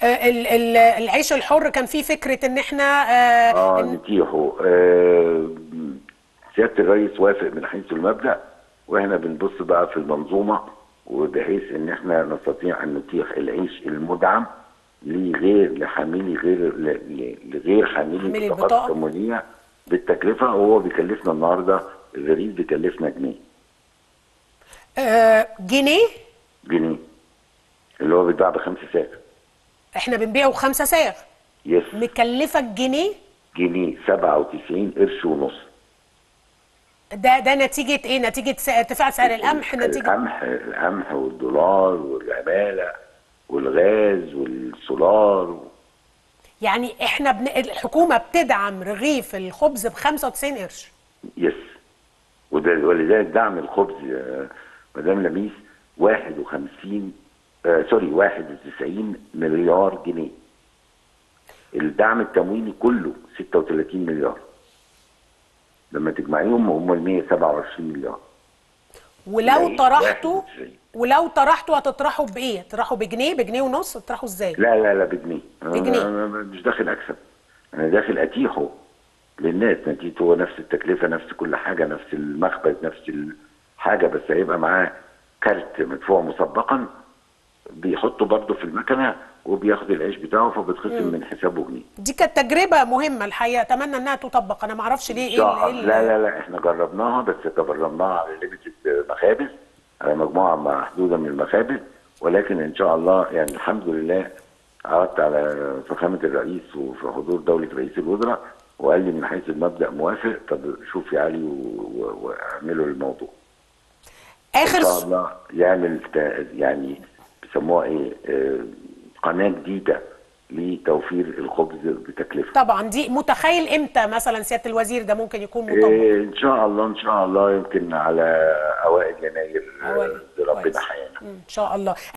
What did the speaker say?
آه، ال- ال- العيش الحر كان فيه فكره ان احنا آه، اه إن نتيحه آه سياده الرئيس وافق من حيث المبدا واحنا بنبص بقى في المنظومه وبحيث ان احنا نستطيع ان نتيح العيش المدعم لغير لحاملي غير ل- ل- لغير حاملي حاملي البطاقه البطاقة. التموينيه بالتكلفه وهو بيكلفنا النهارده الرغيف بيكلفنا جنيه آه، جنيه جنيه اللي هو بيتباع بخمس ساعات احنا بنبيعه خمسة ساغ يس مكلفك جنيه جنيه 97 قرش ونص ده ده نتيجه ايه نتيجه س- ارتفاع سعر القمح نتيجه القمح القمح والدولار والعماله والغاز والسولار يعني احنا بن... الحكومه بتدعم رغيف الخبز ب 95 قرش يس وده ولذلك دعم الخبز يا مدام لميس 51 آه سوري 91 مليار جنيه الدعم التمويني كله 36 مليار لما تجمعيهم هم ال 127 مليار ولو العيش طرحته 91. ولو طرحته هتطرحه بايه؟ تطرحه بجنيه بجنيه ونص تطرحه ازاي؟ لا لا لا بجنيه بجنيه. أنا أنا مش داخل اكسب انا داخل اتيحه للناس نتيجته هو نفس التكلفه نفس كل حاجه نفس المخبز نفس الحاجه بس هيبقى معاه كارت مدفوع مسبقا بيحطه برضه في المكنه وبياخد العيش بتاعه فبتخصم من حسابه جنيه دي كانت تجربه مهمه الحقيقه اتمنى انها تطبق انا ما اعرفش ليه ايه شاء- ال- إيه ال- لا لا لا احنا جربناها بس تبرمناها على ليميتد مخابز على مجموعه محدوده من المخابز ولكن ان شاء الله يعني الحمد لله عرضت على فخامه الرئيس وفي حضور دوله رئيس الوزراء وقال لي من حيث المبدا موافق طب شوف يا علي و- و- واعملوا الموضوع اخر ان شاء س- الله يعمل تا- يعني بيسموها ايه آه، قناه جديده لتوفير الخبز بتكلفه طبعا دي متخيل امتى مثلا سياده الوزير ده ممكن يكون مطبق؟ إيه ان شاء الله ان شاء الله يمكن على اوائل يناير أوائل. آه، ربنا كويس. حيانا مم، ان شاء الله